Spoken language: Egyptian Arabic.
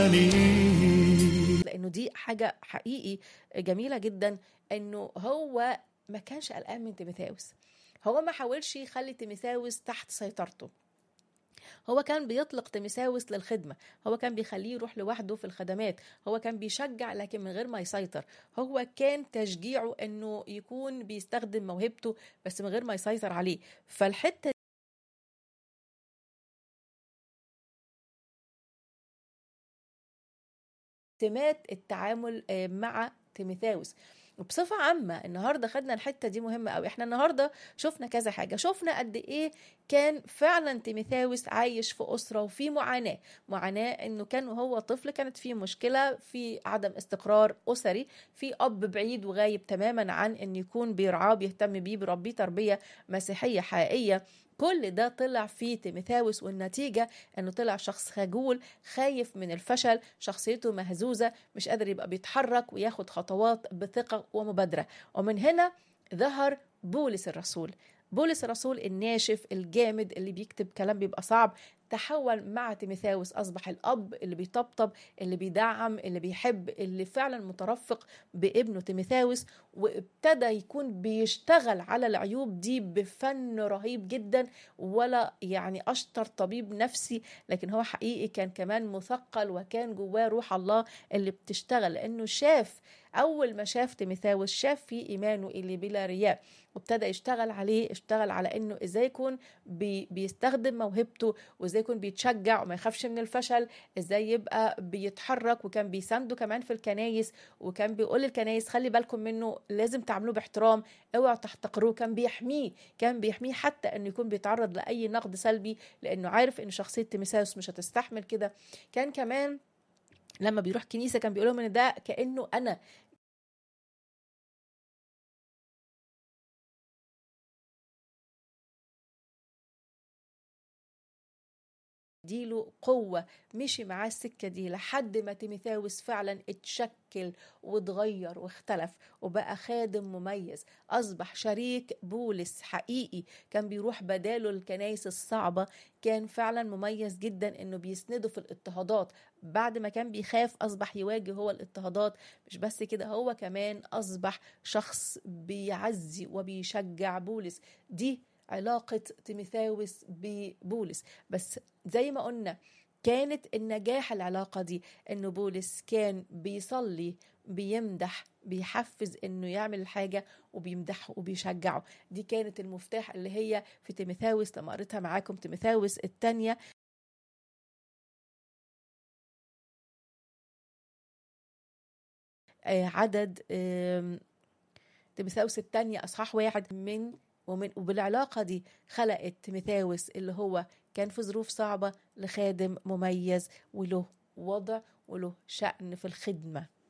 لانه دي حاجه حقيقي جميله جدا انه هو ما كانش قلقان من تيموثاوس هو ما حاولش يخلي تيموثاوس تحت سيطرته هو كان بيطلق تيموثاوس للخدمة هو كان بيخليه يروح لوحده في الخدمات هو كان بيشجع لكن من غير ما يسيطر هو كان تشجيعه انه يكون بيستخدم موهبته بس من غير ما يسيطر عليه فالحتة سمات التعامل آه، مع تيموثاوس وبصفة عامة النهاردة خدنا الحتة دي مهمة قوي احنا النهاردة شفنا كذا حاجة شفنا قد ايه كان فعلا تيموثاوس عايش في أسرة وفي معاناة معاناة انه كان وهو طفل كانت في مشكلة في عدم استقرار أسري في أب بعيد وغايب تماما عن ان يكون بيرعاه بيهتم بيه بربيه تربية مسيحية حقيقية كل ده طلع في تيموثاوس والنتيجة انه طلع شخص خجول خايف من الفشل شخصيته مهزوزة مش قادر يبقى بيتحرك وياخد خطوات بثقة ومبادرة ومن هنا ظهر بولس الرسول بولس الرسول الناشف الجامد اللي بيكتب كلام بيبقى صعب تحول مع تيموثاوس اصبح الاب اللي بيطبطب اللي بيدعم اللي بيحب اللي فعلا مترفق بابنه تيموثاوس وابتدى يكون بيشتغل على العيوب دي بفن رهيب جدا ولا يعني اشطر طبيب نفسي لكن هو حقيقي كان كمان مثقل وكان جواه روح الله اللي بتشتغل لانه شاف اول ما شاف تيموثاوس شاف فيه ايمانه اللي بلا رياء وابتدى يشتغل عليه اشتغل على انه ازاي يكون بي بيستخدم موهبته وازاي يكون بيتشجع وما يخافش من الفشل ازاي يبقى بيتحرك وكان بيسانده كمان في الكنايس وكان بيقول للكنايس خلي بالكم منه لازم تعاملوه باحترام اوعوا تحتقروه كان بيحميه كان بيحميه حتى انه يكون بيتعرض لاي نقد سلبي لانه عارف ان شخصيه تيموثاوس مش هتستحمل كده كان كمان لما بيروح كنيسه كان بيقول لهم ان ده كانه انا ديله قوة مشي معاه السكة دي لحد ما تيموثاوس فعلا اتشكل واتغير واختلف وبقى خادم مميز أصبح شريك بولس حقيقي كان بيروح بداله الكنايس الصعبة كان فعلا مميز جدا انه بيسنده في الاضطهادات بعد ما كان بيخاف اصبح يواجه هو الاضطهادات مش بس كده هو كمان اصبح شخص بيعزي وبيشجع بولس دي علاقة تيموثاوس ببولس بس زي ما قلنا كانت النجاح العلاقة دي انه بولس كان بيصلي بيمدح بيحفز انه يعمل الحاجة وبيمدحه وبيشجعه دي كانت المفتاح اللي هي في تيموثاوس لما قريتها معاكم تيموثاوس الثانية عدد تيموثاوس الثانية أصحاح واحد من ومن وبالعلاقة دي خلقت تيموثاوس اللي هو كان في ظروف صعبة لخادم مميز وله وضع وله شأن في الخدمة